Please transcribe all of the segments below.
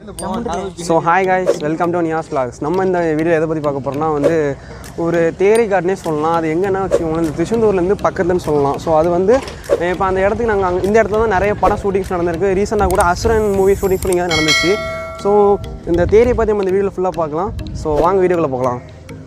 so hi guys welcome to Niyas vlogs நம்ம இந்த video எதை பற்றி பார்க்க போகிறோம்னா வந்து ஒரு தேரி கார்டனே சொல்லலாம் அது எங்கன்னா வச்சுக்கோங்களேன் இந்த திருச்செந்தூர்லேருந்து பக்கத்துலன்னு சொல்லலாம் ஸோ அது வந்து இப்போ அந்த இடத்துக்கு நாங்கள் அங்கே இந்த இடத்துல தான் நிறைய படம் ஷூட்டிங்ஸ் நடந்திருக்கு ரீசெண்டாக கூட அசுரன் மூவி ஷூட்டிங் ஷூட்டிங் நடந்துச்சு ஸோ இந்த தேரியை பற்றி நம்ம இந்த வீடியோவில் ஃபுல்லாக பார்க்கலாம் ஸோ வாங்க வீடியோக்குள்ளே போகலாம்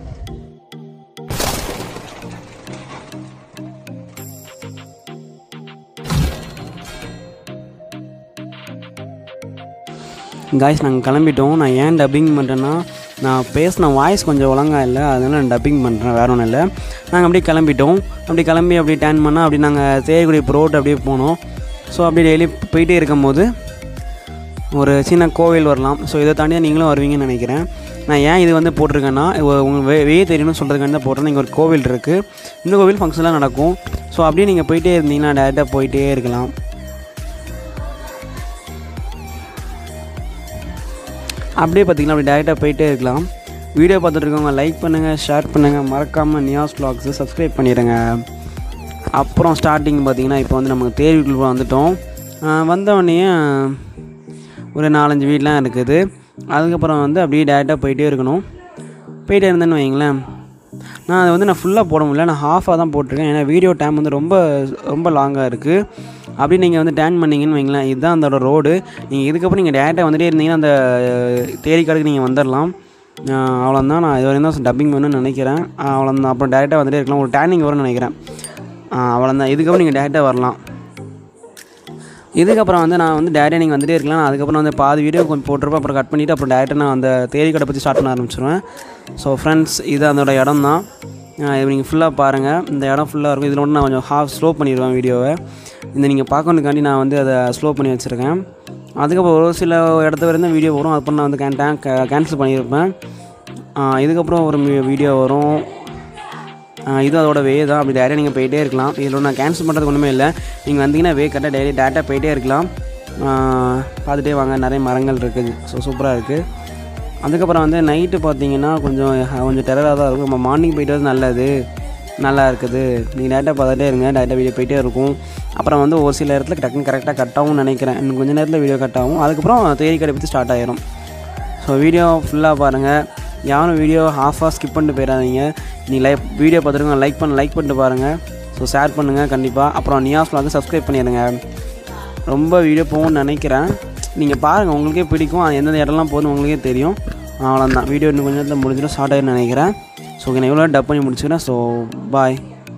காய்ஸ் நாங்கள் கிளம்பிட்டோம் நான் ஏன் டப்பிங் பண்ணுறேன்னா நான் பேசின வாய்ஸ் கொஞ்சம் ஒழுங்கா இல்லை அதனால நான் டப்பிங் பண்ணுறேன் வேற ஒன்றும் இல்லை நாங்கள் அப்படியே கிளம்பிட்டோம் அப்படி கிளம்பி அப்படியே டேன் பண்ணால் அப்படி நாங்கள் தேயக்குடி ரோட் அப்படியே போனோம் ஸோ அப்படி டெய்லி போயிட்டே இருக்கும்போது ஒரு சின்ன கோவில் வரலாம் ஸோ இதை தாண்டி தான் நீங்களும் வருவீங்கன்னு நினைக்கிறேன் நான் ஏன் இது வந்து போட்டிருக்கேன்னா உங்களுக்கு வே வெளியே தெரியணும்னு சொல்கிறதுக்காண்டி தான் போட்டேன் இங்கே ஒரு கோவில் இருக்குது இந்த கோவில் ஃபங்க்ஷன்லாம் நடக்கும் ஸோ அப்படியே நீங்கள் போயிட்டே இருந்தீங்கன்னா டேரெக்டாக போயிட்டே இருக்கலாம் அப்படியே பார்த்தீங்கன்னா அப்படி டேரெக்டாக போயிட்டே இருக்கலாம் வீடியோ பார்த்துட்டு இருக்கவங்க லைக் பண்ணுங்கள் ஷேர் பண்ணுங்கள் மறக்காமல் நியாஸ் vlogs சப்ஸ்கிரைப் பண்ணிடுங்க அப்புறம் ஸ்டார்டிங் பார்த்தீங்கன்னா இப்போ வந்து நமக்கு தேர்வுக்குள்ள வந்துட்டோம் ஆஹ் வந்தவொடனே ஒரு நாலஞ்சு வீடெலாம் இருக்குது அதுக்கப்புறம் வந்து அப்படியே டேரெக்டாக போயிட்டே இருக்கணும் போயிட்டே இருந்தேன்னு வைங்களேன் நான் அதை வந்து நான் ஃபுல்லாக போட முடியல நான் ஹாஃபாக தான் போட்டிருக்கேன் ஏன்னா வீடியோ டைம் வந்து ரொம்ப ரொம்ப லாங்காக இருக்குது அப்படி நீங்கள் வந்து டேன் பண்ணீங்கன்னு வைங்களேன் இதுதான் அதோட ரோடு நீங்கள் இதுக்கப்புறம் நீங்கள் டேரெக்டாக வந்துட்டே இருந்தீங்கன்னா அந்த தேரிக்காடுக்கு நீங்கள் வந்துடலாம் அவ்வளோதான் நான் இது வரையும் தான் டப்பிங் பண்ணணும்னு நினைக்கிறேன் அவ்வளோதான் அப்புறம் டேரெக்டாக வந்துட்டே இருக்கலாம் ஒரு டேனிங் வரும்னு நினைக்கிறேன் அவ்வளோதான் இதுக்கப்புறம் நீங்கள் டேரெக்டாக வரலாம் இதுக்கப்புறம் வந்து நான் வந்து டேரெக்டாக நீங்கள் வந்துட்டே இருக்கலாம் நான் அதுக்கப்புறம் வந்து பாதி வீடியோ கொஞ்சம் போட்டிருப்பேன் அப்புறம் கட் பண்ணிவிட்டு அப்புறம் டேரெக்டாக நான் அந்த தேரி கடை பற்றி ஸ்டார்ட் பண்ண ஆரம்பிச்சிருவேன் ஸோ ஃப்ரெண்ட்ஸ் இது அதோட இடம் தான் இது நீங்கள் ஃபுல்லாக பாருங்கள் இந்த இடம் ஃபுல்லாக இருக்கும் இதில் மட்டும் நான் கொஞ்சம் ஹாஃப் ஸ்லோ பண்ணிடுவேன் வீடியோவை இந்த நீங்கள் பார்க்கணுக்காண்டி நான் வந்து அதை ஸ்லோ பண்ணி வச்சுருக்கேன் அதுக்கப்புறம் ஒரு சில இடத்த வரையும் வீடியோ வரும் அதுக்கப்புறம் நான் வந்து கேன் கேன்சல் பண்ணியிருப்பேன் ஆ, இதுக்கப்புறம் ஒரு வீடியோ வரும் ஆ, இது அதோட வே தான் அப்படி டேரெக்டாக நீங்கள் போயிட்டே இருக்கலாம் இதில் நான் கேன்சல் பண்ணுறதுக்கு ஒன்றுமே இல்லை நீங்கள் வந்தீங்கன்னா வே கரெக்டாக டெய்லி டேரெக்டாக போயிட்டே இருக்கலாம் ஆ, பார்த்துட்டே வாங்க நிறைய மரங்கள் இருக்குது ஸோ சூப்பராக இருக்குது அதுக்கப்புறம் வந்து நைட்டு பார்த்தீங்கன்னா கொஞ்சம் கொஞ்சம் டெரராக தான் இருக்கும் நம்ம மார்னிங் போயிட்டு வந்து நல்லது நல்லா இருக்குது நீங்கள் டேரெக்டாக பார்த்துட்டே இருங்க டேரெக்டாக வீடியோ போயிட்டே இருக்கும் அப்புறம் வந்து ஒரு சில இடத்துல டக்குன்னு கரெக்டாக கட் ஆகும்னு நினைக்கிறேன் இன்னும் கொஞ்சம் நேரத்தில் வீடியோ கட் ஆகும் அதுக்கப்புறம் தேரி கடை பற்றி ஸ்டார்ட் ஆயிரும் ஸோ வீடியோ ஃபுல்லாக பாருங்கள் யாரும் வீடியோ ஹாஃபாக ஸ்கிப் பண்ணிட்டு போயிடாதீங்க நீ லைக் வீடியோ பார்த்துருங்க லைக் பண்ண லைக் பண்ணிட்டு பாருங்கள் ஸோ ஷேர் பண்ணுங்கள் கண்டிப்பாக அப்புறம் நியாஸ் vlog சப்ஸ்கிரைப் பண்ணிடுங்க ரொம்ப வீடியோ போகும்னு நினைக்கிறேன் நீங்கள் பாருங்கள் உங்களுக்கே பிடிக்கும் அது எந்தெந்த இடம்லாம் போகுதுன்னு உங்களுக்கே தெரியும் அவ்வளோதான் வீடியோ இன்னும் கொஞ்சம் நேரத்தில் முடிஞ்சிடும் ஸ்டார்ட் ஆகிடும் நினைக்கிறேன் ஸோ நான் எவ்வளோ டப் பண்ணி முடிச்சுக்கிறேன் ஸோ பாய்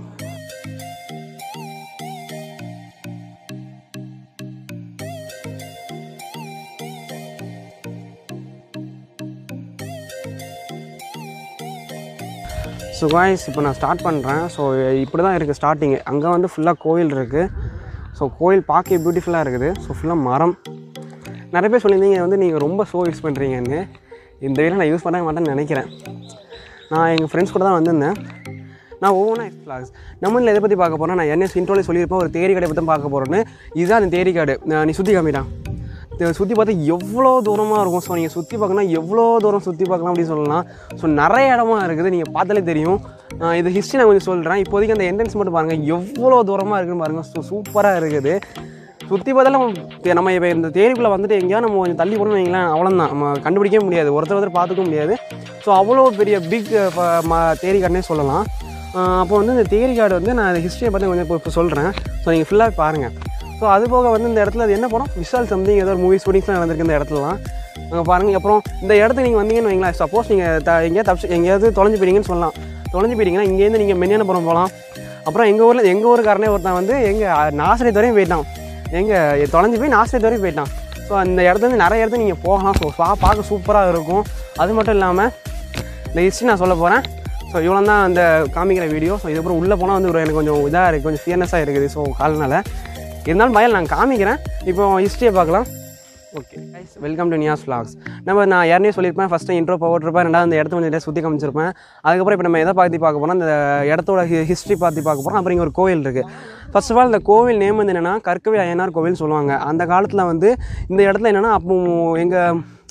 ஸோ காய்ஸ் இப்போ நான் ஸ்டார்ட் பண்ணுறேன் ஸோ இப்படி தான் இருக்குது ஸ்டார்டிங்கு அங்கே வந்து ஃபுல்லாக கோயில் இருக்குது ஸோ கோயில் பார்க்க பியூட்டிஃபுல்லாக இருக்குது ஸோ ஃபுல்லாக மரம் நிறைய பேர் சொல்லியிருந்தீங்க வந்து நீங்கள் ரொம்ப ஷோ யூஸ் பண்ணுறீங்கன்னு இந்த வீடியோ நான் யூஸ் பண்ண மாட்டேன்னு நினைக்கிறேன் நான் எங்கள் ஃப்ரெண்ட்ஸ் கூட தான் வந்திருந்தேன் நான் ஒவ்வொன்றா ஃப்ளாக்ஸ் நம்ம இதில் எதை பற்றி பார்க்க போகிறேன் நான் என்ன இன்ட்ரோலே சொல்லியிருப்பேன் ஒரு தேரி கடை பற்றி தான் பார்க்க போகிறேன்னு இதுதான் அந்த தேரி காடு நான் நீ சுற்றி காமிட்டான் சுற்றி பார்த்தா எவ்வளோ தூரமாக இருக்கும் ஸோ நீங்கள் சுற்றி பார்க்கணும் எவ்வளோ தூரம் சுற்றி பார்க்கலாம் அப்படின்னு சொல்லலாம் ஸோ நிறைய இடமா இருக்குது நீங்கள் பார்த்தாலே தெரியும் ஆஹ் இது ஹிஸ்ட்ரி நான் கொஞ்சம் சொல்கிறேன் இப்போதைக்கு அந்த என்ட்ரன்ஸ் மட்டும் பாருங்கள் எவ்வளோ தூரமாக இருக்குன்னு பாருங்கள் ஸோ சூப்பராக இருக்குது சுற்றி பார்த்தாலும் நம்ம- நம்ம இப்போ இந்த தேரிக்குள்ளே வந்துட்டு எங்கேயா நம்ம கொஞ்சம் தள்ளி போனோம்னு வைங்களேன் அவ்வளோதான் நம்ம கண்டுபிடிக்கவே முடியாது ஒருத்தர் ஒருத்தர் பார்த்துக்க முடியாது ஸோ அவ்வளோ பெரிய பிக் தேரி கார்டுனே சொல்லலாம் ஆஹ் அப்போ வந்து இந்த தேரி கார்டு வந்து நான் ஹிஸ்ட்ரியை பற்றி கொஞ்சம் இப்போ இப்போ சொல்கிறேன் ஸோ நீங்கள் ஃபுல்லாக பாருங்கள் ஸோ அது போக வந்து இந்த இடத்துல அது என்ன படம் விஷால் சம்திங் ஏதோ ஒரு மூவி ஷூட்டிங்ஸ்லாம் நடந்திருக்கு இந்த இடத்துலலாம் அங்கே பாருங்கள் அப்புறம் இந்த இடத்துக்கு நீங்கள் வந்தீங்கன்னு வைங்களேன் சப்போஸ் நீங்கள் த எங்கேயாவது தப்பிச்சு எங்கேயாவது தொலைஞ்சு போயிட்டீங்கன்னு சொல்லலாம் தொலைஞ்சு போயிட்டீங்கன்னா இங்கேருந்து நீங்கள் மென்னியானபுரம் போகலாம் அப்புறம் எங்கள் ஊரில் எங்கள் ஊருக்காரனே ஒருத்தன் வந்து எங்கள் நாசிரியத்து வரையும் போயிட்டான் எங்கள் தொலைஞ்சு போய் நாசிரியத்து வரையும் போயிட்டான் ஸோ அந்த இடத்துல இருந்து நிறைய இடத்துல நீங்கள் போகலாம் ஸோ பா பார்க்க சூப்பராக இருக்கும் அது மட்டும் இல்லாமல் இந்த ஹிஸ்ட்ரி நான் சொல்ல போகிறேன் ஸோ இவ்வளோ தான் அந்த காமிக்கிற வீடியோ ஸோ இதுக்கப்புறம் உள்ளே போனால் வந்து ஒரு எனக்கு கொஞ்சம் இதாக இருக்குது கொஞ்சம் ஃபியர்னஸாக இருக்குது ஸோ கால்னால இருந்தாலும் பயல் நான் காமிக்கிறேன் இப்போ ஹிஸ்ட்ரியை பார்க்கலாம் okay welcome to Niyas vlogs நம்ம நான் ஏற்கனவே சொல்லியிருப்பேன் ஃபஸ்ட்டு இன்ட்ரோ போட்டிருப்பேன் ரெண்டாவது அந்த இடத்த கொஞ்சம் சுற்றி காமிச்சிருப்பேன் அதுக்கப்புறம் இப்போ நம்ம எதை பார்த்து பார்க்க போகிறோம் அந்த இடத்தோட ஹிஸ்ட்ரி பார்த்து பார்க்க போகிறோம் அப்புறம் இங்கே ஒரு கோவில் இருக்குது ஃபர்ஸ்ட் ஆஃப் ஆல் இந்த கோவில் நேம் வந்து என்னென்னா கற்கவே அய்யனார் கோவில் சொல்லுவாங்க அந்த காலத்தில் வந்து இந்த இடத்துல என்னென்னா அப்போ எங்கள்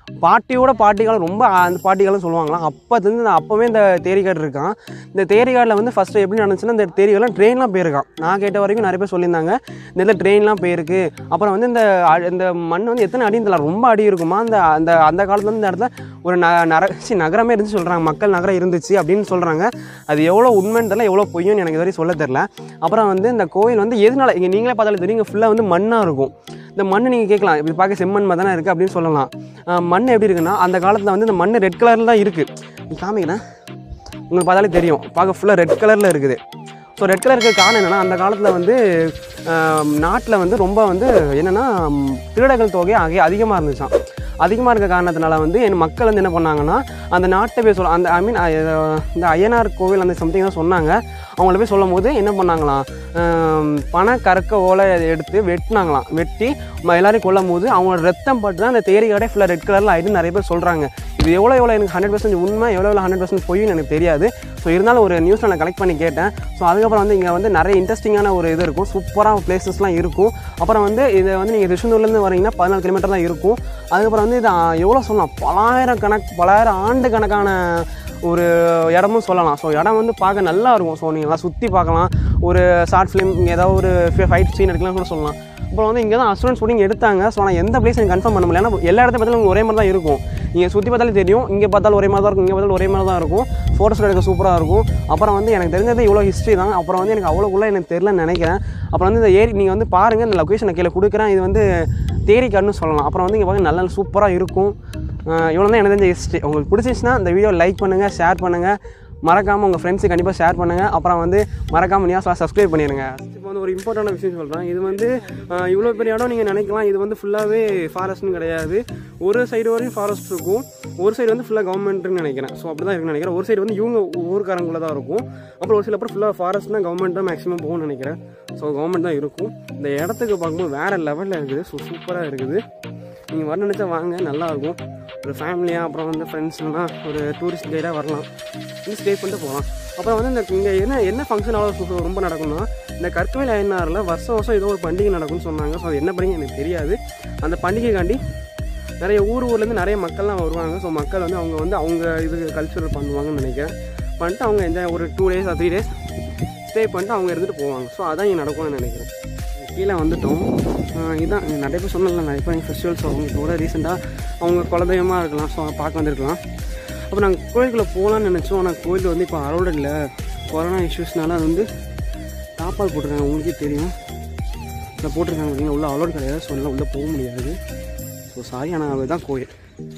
பாட்டியோட பாட்டிக்காலம் ரொம்ப அந்த பாட்டிக்காலம் சொல்லுவாங்களாம் அப்போதுலேருந்து நான் அப்போவே இந்த தேரிகாடு இருக்கான் இந்த தேரிகாடில் வந்து ஃபஸ்ட்டு எப்படி நடந்துச்சுன்னா இந்த தேரிகாடில் ட்ரெயின்லாம் போயிருக்கான் நான் கேட்ட வரைக்கும் நிறைய பேர் சொல்லியிருந்தாங்க இந்த இடத்துல ட்ரெயின்லாம் போயிருக்கு அப்புறம் வந்து இந்த அ- இந்த மண் வந்து எத்தனை அடின்னு தெரியல ரொம்ப அடி இருக்குமா அந்த அந்த அந்த காலத்துல வந்து இந்த இடத்துல ஒரு ந நர சி, நகரமே இருந்துச்சு சொல்கிறாங்க மக்கள் நகரம் இருந்துச்சு அப்படின்னு சொல்கிறாங்க அது எவ்வளோ உண்மைன்னு தெரியல எவ்வளோ பொய்யும் எனக்கு இது வரைக்கும் சொல்ல தெரில அப்புறம் வந்து இந்த கோயில் வந்து எதனால இங்கே நீங்களே பார்த்தாலே தெரியும் இங்கே ஃபுல்லாக வந்து மண்ணாக இருக்கும் இந்த மண் நீங்கள் கேட்கலாம் இப்படி பார்க்க செம்மண் மாதிரி தானே இருக்குது அப்படின்னு சொல்லலாம் ஆஹ் மண் எப்படி இருக்குன்னா அந்த காலத்தில் வந்து இந்த மண் ரெட் கலரில் தான் இருக்குது நீ காமிக்கிறேன் உங்களுக்கு பார்த்தாலே தெரியும் பார்க்க ஃபுல்லாக ரெட் கலரில் இருக்குது ஸோ ரெட் கலர் இருக்க காரணம் என்னென்னா அந்த காலத்தில் வந்து நாட்டில் வந்து ரொம்ப வந்து என்னென்னா திருடர்கள் தொகை அங்கே அதிகமாக இருந்துச்சாம் அதிகமாக இருக்க காரணத்தினால வந்து என் மக்கள் வந்து என்ன பண்ணாங்கன்னா அந்த நாட்டை போய் சொல்ல அந்த ஐ மீன் இந்த ஐயனார் கோவில் அந்த சம்திங் தான் சொன்னாங்க அவங்கள போய் சொல்லும் போது என்ன பண்ணாங்களாம் ஆம், பனை கறக்க ஓலை எடுத்து வெட்டினாங்களாம் வெட்டி ம- எல்லாரையும் கொல்லும் போது அவங்களோட ரத்தம் பட்டு தான் அந்த தேரிகாடே ஃபுல்லாக ரெட் கலரில் ஆகிட்டு நிறைய பேர் சொல்கிறாங்க இது எவ்வளோ எவ்வளோ எனக்கு ஹண்ட்ரட் பர்சன்ட் உண்மை எவ்வளோ எவ்வளோ ஹண்ட்ரட் பர்சன்ட் பொய்ன்னு எனக்கு தெரியாது ஸோ இருந்தாலும் ஒரு நியூஸ் நான் கலெக்ட் பண்ணி கேட்டேன் ஸோ அதுக்கப்புறம் வந்து இங்கே வந்து நிறைய இன்ட்ரெஸ்டிங்கான ஒரு இது இருக்கும் சூப்பராக பிளேசஸ்லாம் இருக்கும் அப்புறம் வந்து இதை வந்து நீங்கள் திருச்செந்தூர்லேருந்து வரீங்கன்னா பதினாலு கிலோமீட்டர் தான் இருக்கும் அதுக்கப்புறம் வந்து இது ஆ, எவ்வளோ சொல்லலாம் பலாயிரம் கணக்கு பலாயிரம் ஆண்டு கணக்கான ஒரு இடமும் சொல்லலாம் ஸோ இடம் வந்து பார்க்க நல்லா இருக்கும் ஸோ நீங்கள் சுற்றி பார்க்கலாம் ஒரு ஷார்ட் ஃபிலிம் ஏதாவது ஒரு ஃபைட் சீன் எடுக்கலாம் கூட சொல்லலாம் அப்புறம் வந்து இங்கே தான் அஸ்டூடெண்ட் ஷூட்டிங் எடுத்தாங்க ஸோ ஆனால் எந்த பிளேஸ் எனக்கு கன்ஃபார்ம் பண்ண முடியல ஏன்னா எல்லா இடத்த பார்த்தாலும் ஒரே மாதிரி தான் இருக்கும் நீங்கள் சுற்றி பார்த்தாலே தெரியும் இங்கே பார்த்தாலும் ஒரே மாதிரி தான் இருக்கும் இங்கே பார்த்தாலும் ஒரே மாதிரி தான் இருக்கும் ஃபோட்டோஸ் எடுக்க சூப்பராக இருக்கும் அப்புறம் வந்து எனக்கு தெரிஞ்சது இவ்வளோ ஹிஸ்ட்ரி தான் அப்புறம் வந்து எனக்கு அவ்வளோக்குள்ளே எனக்கு தெரிலன்னு நினைக்கிறேன் அப்புறம் வந்து இந்த ஏரி நீங்கள் வந்து பாருங்கள் இந்த லொக்கேஷனை கீழே கொடுக்குறேன் இது வந்து தேரிக்காடுன்னு சொல்லலாம் அப்புறம் வந்து இங்கே பாருங்க நல்ல சூப்பராக இருக்கும் இவ்வளோ தான் எனக்கு தெரிஞ்ச ஹிஸ்ட்ரி உங்களுக்கு பிடிச்சிச்சுன்னா இந்த வீடியோ லைக் பண்ணுங்கள் ஷேர் பண்ணுங்கள் மறக்காமல் உங்கள் ஃப்ரெண்ட்ஸுக்கு கண்டிப்பாக ஷேர் பண்ணுங்கள் அப்புறம் வந்து மறக்காமல் நியாஸ்லாம் சப்ஸ்கிரைப் பண்ணிடுங்க இப்போ வந்து ஒரு இம்பார்ட்டண்டான விஷயம் சொல்கிறேன் இது வந்து ஆஹ், இவ்வளோ பெரிய இடம் நீங்கள் நினைக்கலாம் இது வந்து ஃபுல்லாகவே ஃபாரஸ்ட்னு கிடையாது ஒரு சைடு வரையும் ஃபாரஸ்ட் இருக்கும் ஒரு சைடு வந்து ஃபுல்லாக கவர்மெண்ட்னு நினைக்கிறேன் ஸோ அப்படி தான் இருக்குன்னு நினைக்கிறேன் ஒரு சைடு வந்து இவங்க ஊருக்காரங்குள்ள தான் இருக்கும் அப்புறம் ஒரு சில அப்புறம் ஃபுல்லாக ஃபாரஸ்ட்னா கவர்மெண்ட் தான் மேக்ஸிமம் போகும்னு நினைக்கிறேன் ஸோ கவர்மெண்ட் தான் இருக்கும் இந்த இடத்துக்கு பார்க்கும்போது வேறு லெவலில் இருக்குது ஸோ சூப்பராக இருக்குது நீங்கள் வர நினச்சா வாங்க நல்லா இருக்கும் ஒரு ஃபேமிலியாக அப்புறம் வந்து ஃப்ரெண்ட்ஸ்லாம் ஒரு டூரிஸ்ட் கைடாக வரலாம் வந்து ஸ்டே பண்ணிட்டு போகலாம் அப்புறம் வந்து இந்த இங்கே என்ன என்ன ஃபங்க்ஷன் அவ்வளோ ரொம்ப நடக்கும்னா இந்த கற்கவேல் ஐயனாரில் வருஷம் வருஷம் ஏதோ ஒரு பண்டிகை நடக்கும்னு சொன்னாங்க ஸோ அது என்ன பண்டிகை எனக்கு தெரியாது அந்த பண்டிகைக்காண்டி நிறைய ஊர் ஊர்லேருந்து நிறைய மக்கள்லாம் வருவாங்க ஸோ மக்கள் வந்து அவங்க வந்து அவங்க இது கல்ச்சுரல் பண்ணுவாங்கன்னு நினைக்கிறேன் பண்ணிட்டு அவங்க எந்த ஒரு two days three days stay பண்ணிட்டு அவங்க இருந்துட்டு போவாங்க ஸோ அதான் இங்கே நடக்கும்னு நினைக்கிறேன் கீழே வந்துட்டோம் ஆஹ் இதான் நிறைய பேர் சொன்னல நிறைய பேர் ஃபெஸ்டிவல்ஸ் அவங்க கூட ரீசெண்டாக அவங்க குலதெய்வமாக இருக்கலாம் ஸோ பார்க்க வந்திருக்கலாம் அப்போ நாங்கள் கோயிலுக்குள்ளே போகலான்னு நினச்சோம் ஆனால் கோயில் வந்து இப்போ அலௌட் இல்லை கொரோனா இஷ்யூஸ்னால அது வந்து தாப்பால் போட்டிருக்காங்க உங்களுக்கே தெரியும் இதில் போட்டிருக்காங்க பார்த்தீங்கன்னா உள்ள அலௌட் கிடையாது ஸோ அதனால் உள்ளே போக முடியாது ஸோ சாரி ஆனால் அதுதான் கோயில்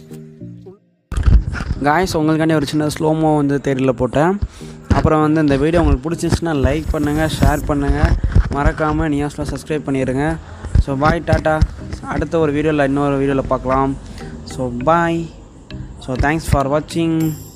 காய்ஸ் உங்களுக்காண்டி ஒரு சின்ன ஸ்லோமோ வந்து தேரியில் போட்டேன் அப்புறம் வந்து இந்த வீடியோ உங்களுக்கு பிடிச்சிருந்துச்சுன்னா லைக் பண்ணுங்கள் ஷேர் பண்ணுங்கள் மறக்காமல் நியாஸில் சப்ஸ்கிரைப் பண்ணிடுங்க ஸோ பாய் டாட்டா அடுத்த ஒரு வீடியோவில் இன்னொரு வீடியோவில் பார்க்கலாம் so bye so thanks for வாட்சிங்